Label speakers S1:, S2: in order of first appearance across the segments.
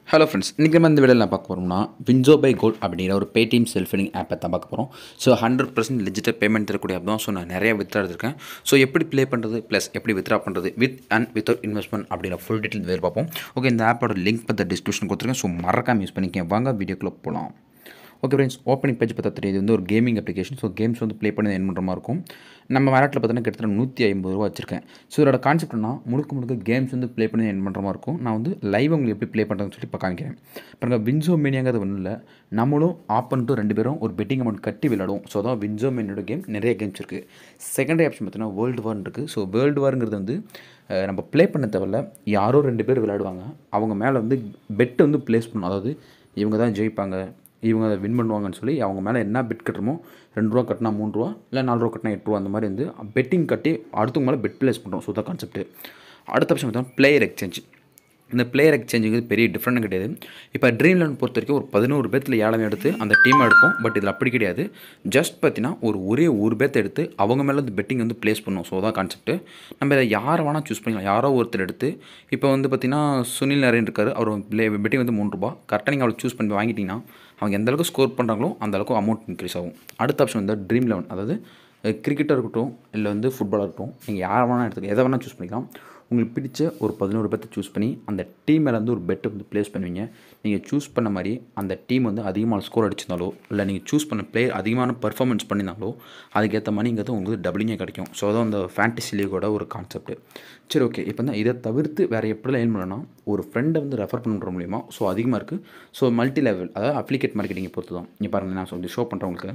S1: hello friends இன்றைக்கி நம்ம இந்த வீடியோவில் நான் பார்க்க போகிறோம்னா வின்சோ பை கோல்ட் அப்படிங்கிற ஒரு பேடிஎம் செல்ஃப் ஃபீலிங் ஆப்பை தான் பார்க்க போகிறோம் so hundred percent legitimate payment தரக்கூடிய ஆப் தான் ஸோ நான் நிறைய வித்ரா எடுத்திருக்கேன் ஸோ எப்படி ப்ளே பண்ணுறது ப்ளஸ் எப்படி வித்ரா பண்ணுறது வித் அண்ட் வித்தவுட் இன்வெஸ்ட்மெண்ட் அப்படிங்கிற ஃபுல் டீட்டெயில் வேறு பார்ப்போம் ஓகே இந்த ஆப்போட லிங்க் பற்றி டிஸ்கிரிப்ஷன் கொடுத்துருக்கேன் ஸோ மறக்காம யூஸ் பண்ணிக்கேன் வாங்க வீடியோக்குள்ளே போகலாம் ஓகே ஃப்ரெண்ட்ஸ் ஓப்பனிங் பேஜ் பார்த்தா தெரியுது வந்து ஒரு கேமிங் அப்ளிகேஷன் ஸோ கேம்ஸ் வந்து ப்ளே பண்ணி என் பண்ணுற மாதிரி இருக்கும் நம்ம விளையாட்டில் பார்த்தீங்கன்னா கிட்டத்தட்ட நூற்றி ஐம்பது ரூபா வச்சிருக்கேன் ஸோ இதோட கான்செப்ட்னா முழுக்க முழுக்க கேம்ஸ் வந்து ப்ளே பண்ணி என் பண்ணுற மாதிரி இருக்கும் நான் வந்து லைவ் உங்களுக்கு எப்படி ப்ளே பண்ணுறதுன்னு சொல்லி இப்போ காமிக்கிறேன் பாருங்கள் வின்சோ மீனியாங்கிறது ஒன்றும் இல்லை நம்மளும் ஆப் பண்ணிட்டு ரெண்டு பேரும் ஒரு பெட்டிங் அமௌண்ட் கட்டி விளையாடுவோம் ஸோ அதான் வின்சோ மீனோட கேம் நிறைய கேம்ஸ் இருக்குது செகண்டரி ஆப்ஷன் பார்த்தீங்கன்னா வேர்ல்டு வார்னு இருக்குது ஸோ வேர்ல்டு வாருங்கிறது வந்து அஹ், நம்ம ப்ளே பண்ண தேவையில்ல யாரோ ரெண்டு பேர் விளையாடுவாங்க அவங்க மேலே வந்து பெட் வந்து ப்ளேஸ் பண்ணணும் அதாவது இவங்க தான் ஜெயிப்பாங்க இவங்க அதை வின் பண்ணுவாங்கன்னு சொல்லி அவங்க மேலே என்ன பெட் கட்டுறமோ ரெண்டு ரூபா கட்டினா மூணு ரூபா இல்லை நாலு ரூபா கட்டினா எட்டு ரூபா அந்த மாதிரி வந்து பெட்டிங் கட்டி அடுத்தவங்க மேலே பெட் ப்ளேஸ் பண்ணுறோம் ஸோ தான் கான்செப்ட் அடுத்த ஆப்ஷன் பார்த்தா பிளேயர் எக்ஸ்சேஞ்ச் இந்த பிளேயர் எக்ஸ்சேஞ்சுக்கு பெரிய டிஃப்ரெண்ட் கிடையாது இப்போ ட்ரீம் லெவன் பொறுத்த வரைக்கும் ஒரு பதினோரு பேர்த்தில் ஏழாம் எடுத்து அந்த டீமை எடுப்போம் பட் இதில் அப்படி கிடையாது ஜஸ்ட் பார்த்தீங்கன்னா ஒரு ஒரே ஒரு பேர்த்தை எடுத்து அவங்க மேலே வந்து பெட்டிங் வந்து ப்ளேஸ் பண்ணோம் ஸோ தான் கான்செப்ட் நம்ம இதை யாரை வேணால் சூஸ் பண்ணிக்கலாம் யாரோ ஒருத்தர் எடுத்து இப்போ வந்து பார்த்தீங்கன்னா சுனில் நரேன் இருக்காரு அவர் ப்ளே பெட்டிங் வந்து மூணு ரூபா கரெக்டாக நீங்கள் அவளை சூஸ் பண்ணி வாங்கிட்டீங்கன்னா அவங்க எந்த அளவுக்கு ஸ்கோர் பண்ணுறாங்களோ அந்த அளவுக்கு அமௌண்ட் இன்க்ரீஸ் ஆகும் அடுத்த ஆப்ஷன் வந்து ட்ரீம் லெவன் அதாவது கிரிக்கெட்டாக இருக்கட்டும் இல்லை வந்து ஃபுட்பாலாக இருக்கட்டும் நீங்கள் யாரை வேணால் எடுத்துக்க எதை வேணால் சூஸ் பண்ணிக்கலாம் உங்களுக்கு பிடிச்ச ஒரு பதினோரு பேர்த்தை சூஸ் பண்ணி அந்த டீம் மேலே வந்து ஒரு பெட்டை வந்து ப்ளேஸ் பண்ணுவீங்க நீங்கள் சூஸ் பண்ண மாதிரி அந்த டீம் வந்து அதிகமான ஸ்கோர் அடிச்சிருந்தாலோ இல்லை நீங்கள் சூஸ் பண்ண பிளேயர் அதிகமான பர்ஃபார்மன்ஸ் பண்ணியிருந்தாலோ அதுக்கேற்ற மணிங்கிறது உங்களுக்கு டபுளிங்கே கிடைக்கும் ஸோ அதான் அந்த ஃபேண்டசி லீகோட ஒரு கான்செப்ட் சரி ஓகே இப்போ தான் இதை தவிர்த்து வேறு எப்படிலாம் ஏன் பண்ணலாம் ஒரு ஃப்ரெண்டை வந்து ரெஃபர் பண்ணுற மூலியமாக ஸோ அதிகமாக இருக்குது ஸோ மல்டி லெவல் அதாவது அப்ளிகேட் மார்க்கெட்டிங்கை பொறுத்து தான் இங்கே பாருங்கள் நான் சொல்லி ஷோ பண்ணுறவங்களுக்கு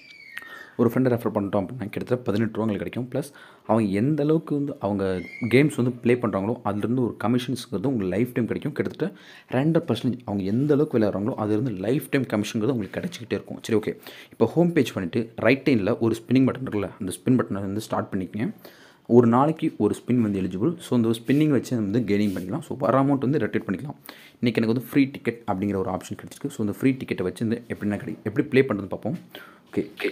S1: ஒரு ஃப்ரெண்டை ரெஃபர் பண்ணிட்டோம் அப்படின்னா கிட்டத்தட்ட பதினெட்டு ரூபாங்களுக்கு கிடைக்கும் ப்ளஸ் அவங்க எந்த அளவுக்கு வந்து அவங்க கேம்ஸ் வந்து ப்ளே பண்ணுறாங்களோ அதுலேருந்து ஒரு கமிஷன்ஸுங்கிறது உங்களுக்கு லைஃப் டைம் கிடைக்கும் கிட்டத்தட்ட ரெண்டு பர்சன்டேஜ் அவங்க எந்த அளவுக்கு விளையாடுறாங்களோ அதுலேருந்து லைஃப் டைம் கமிஷனுங்கிறது உங்களுக்கு கிடைச்சிக்கிட்டே இருக்கும் சரி ஓகே இப்போ ஹோம் பேஜ் பண்ணிவிட்டு ரைட் டைனில் ஒரு ஸ்பின்னிங் பட்டன் இருக்குல்ல அந்த ஸ்பின் பட்டனை வந்து ஸ்டார்ட் பண்ணிக்கங்க ஒரு நாளைக்கு ஒரு ஸ்பின் வந்து எலிஜிபிள் ஸோ அந்த ஸ்பின்னிங் வச்சு நம்ம வந்து கெயினிங் பண்ணிக்கலாம் ஸோ வர அமௌண்ட் வந்து ரெட்டேட் பண்ணிக்கலாம் இன்றைக்கி எனக்கு வந்து ஃப்ரீ டிக்கெட் அப்படிங்கிற ஒரு ஆப்ஷன் கிடச்சிருக்கு ஸோ அந்த ஃப்ரீ டிக்கெட்டை வச்சு வந்து எப்படின்னா கிடைக்கும் எப்படி ப்ளே பண்ணுறது பார்ப்போம் ஓகே ஓகே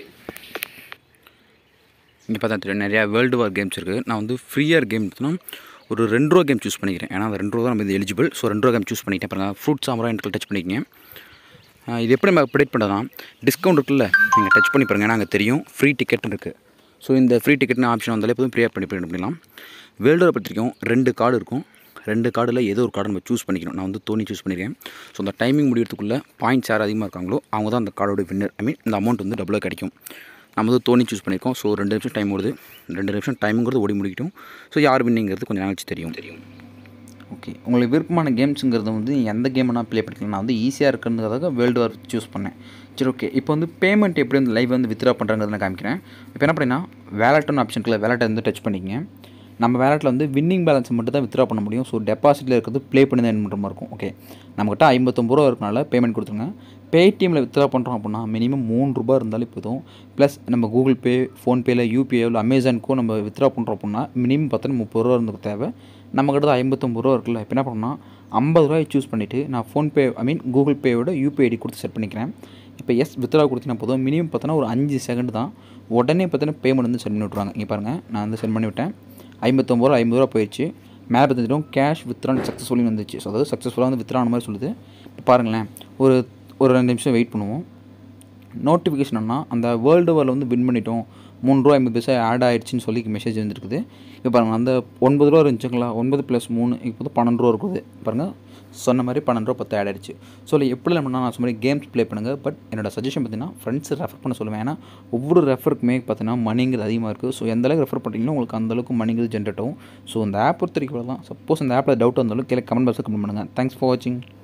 S1: இங்கே பார்த்தா தெரியும் நிறையா வேர்ல்டு வார் கேம்ஸ் இருக்குது நான் வந்து ஃப்ரீயர் கேம் எடுத்தோன்னா ஒரு ரெண்டு ரூபா கேம் சூஸ் பண்ணிக்கிறேன் ஏன்னா அந்த ரெண்டு ரூபா தான் நம்ம இது எலிஜிபிள் ஸோ ரெண்டு ரூபா கேம் சூஸ் பண்ணிட்டேன் பாருங்கள் ஃப்ரூட் சாமரா எனக்கு டச் பண்ணிக்கங்க ஆஹ் இது எப்படி நம்ம ப்ரிடேட் பண்ணுறதுனா டிஸ்கவுண்ட் இருக்குல்ல நீங்கள் டச் பண்ணி பாருங்கள் ஏன்னா அங்கே தெரியும் ஃப்ரீ டிக்கெட் இருக்குது ஸோ இந்த ஃப்ரீ டிக்கெட்னு ஆப்ஷன் வந்தாலே போதும் ப்ரேயர் பண்ணி ப்ரிண்ட் பண்ணிக்கலாம் வேர்ல்டு வார் பற்றிக்கும் ரெண்டு கார்டு இருக்கும் ரெண்டு கார்டில் ஏதோ ஒரு கார்டு நம்ம சூஸ் பண்ணிக்கணும் நான் வந்து தோனி சூஸ் பண்ணியிருக்கேன் ஸோ அந்த டைமிங் முடியறதுக்குள்ளே பாயிண்ட்ஸ் யார் அதிகமாக இருக்காங்களோ அவங்க தான் அந்த கார்டோட வின்னர் ஐ மீன் இந்த அமௌண்ட் வந்து டபுளாக கிடைக்கும் நம்ம வந்து தோனி சூஸ் பண்ணியிருக்கோம் ஸோ ரெண்டு நிமிஷம் டைம் ஓடுது ரெண்டு நிமிஷம் டைமுங்கிறது ஓடி முடிக்கட்டும் ஸோ யார் வின்னிங்கிறது கொஞ்சம் நாளைக்கு தெரியும் தெரியும் ஓகே உங்களுக்கு விருப்பமான கேம்ஸுங்கிறது வந்து நீங்கள் எந்த கேம் வேணால் ப்ளே பண்ணிக்கலாம் நான் வந்து ஈஸியாக இருக்கிறதுக்காக வேர்ல்டு வார் சூஸ் பண்ணேன் சரி ஓகே இப்போ வந்து பேமெண்ட் எப்படி வந்து லைவ் வந்து வித்ரா பண்ணுறாங்கிறத நான் காமிக்கிறேன் இப்போ என்ன பண்ணீங்கன்னா வேலட்னு ஆப்ஷனுக்குள்ள வேலட்டை வந்து டச் பண்ணிக்கங்க நம்ம வேலட்டில் வந்து வின்னிங் பேலன்ஸ் மட்டும் தான் வித்ரா பண்ண முடியும் ஸோ டெபாசிட்டில் இருக்கிறது ப்ளே பண்ணி தான் பண்ணுற மாதிரி இருக்கும் ஓகே நம்மக்கிட்ட ஐம்பத்தொம்பது ரூபா இருக்கனால பேமெண்ட் கொடுத்துருங்க பேடிஎம்மில் வித்ரா பண்ணுறோம் அப்படின்னா மினிமம் மூணு ரூபா இருந்தாலே போதும் ப்ளஸ் நம்ம கூகுள் பே ஃபோன்பேயில் யூபிஐ இல்லை அமேசானுக்கோ நம்ம வித்ரா பண்ணுறோம் அப்படின்னா மினிமம் பார்த்தீங்கன்னா முப்பது ரூபா இருந்துக்கு தேவை நம்மக்கிட்ட தான் ஐம்பத்தொம்பது ரூபா இருக்குல்ல இப்போ என்ன பண்ணணும்னா ஐம்பது ரூபாய் சூஸ் பண்ணிவிட்டு நான் ஃபோன்பே ஐ மீன் கூகுள் பேயோட யூபிஐ ஐடி கொடுத்து செட் பண்ணிக்கிறேன் இப்போ எஸ் வித்ரா கொடுத்தீங்கன்னா போதும் மினிமம் பார்த்தோன்னா ஒரு அஞ்சு செகண்ட் தான் உடனே பார்த்தீங்கன்னா பேமெண்ட் வந்து சென்ட் பண்ணி விட்ருவாங்க இங்கே பாருங்கள் நான் வந்து சென்ட் பண்ணி விட்டேன் ஐம்பத்தொம்பது ரூபா ஐம்பது ரூபா போயிடுச்சு மேலே பார்த்துட்டோம் கேஷ் வித்ரான் சக்ஸஸ்ஃபுல்லி வந்துச்சு ஸோ அதாவது சக்ஸஸ்ஃபுல்லாக வந்து வித்ரான மாதிரி சொல்லுது இப்போ பாருங்களேன் ஒரு ஒரு ரெண்டு நிமிஷம் வெயிட் பண்ணுவோம் நோட்டிஃபிகேஷன்னா அந்த வேர்ல்டு வாரில் வந்து வின் பண்ணிட்டோம் மூணு ரூபா ஐம்பது பைசா ஆட் ஆயிடுச்சுன்னு சொல்லி மெசேஜ் வந்துருக்குது இப்போ பாருங்கள் அந்த ஒன்பது ரூபா இருந்துச்சுங்களா ஒன்பது ப்ளஸ் மூணு இப்போ வந்து பன்னெண்டு ரூபா இருக்குது பாருங்கள் சொன்ன மாதிரி பன்னெண்டு ரூபா பத்து ஆட் ஆயிடுச்சு ஸோ எப்படி இல்லைன்னா நான் சொன்ன கேம்ஸ் ப்ளே பண்ணுங்கள் பட் என்னோட சஜஷன் பார்த்தீங்கன்னா ஃப்ரெண்ட்ஸ் ரெஃபர் பண்ண சொல்லுவேன் ஏன்னா ஒவ்வொரு ரெஃபருக்குமே பார்த்தீங்கன்னா மணிங்கிறது அதிகமாக இருக்குது ஸோ எந்த அளவுக்கு ரெஃபர் பண்ணுறீங்களோ உங்களுக்கு அந்த அளவுக்கு மணிங்கிறது ஜென்ரேட் ஆகும் ஸோ அந்த ஆப் பொறுத்த வரைக்கும் தான் சப்போஸ் அந்த ஆப்பில் டவுட் வந்தாலும் கீழே கமெண்ட் பாக்ஸில் கமெண்ட் பண்ணுங்கள் தேங்க்ஸ் ஃபார் வாட்சிங்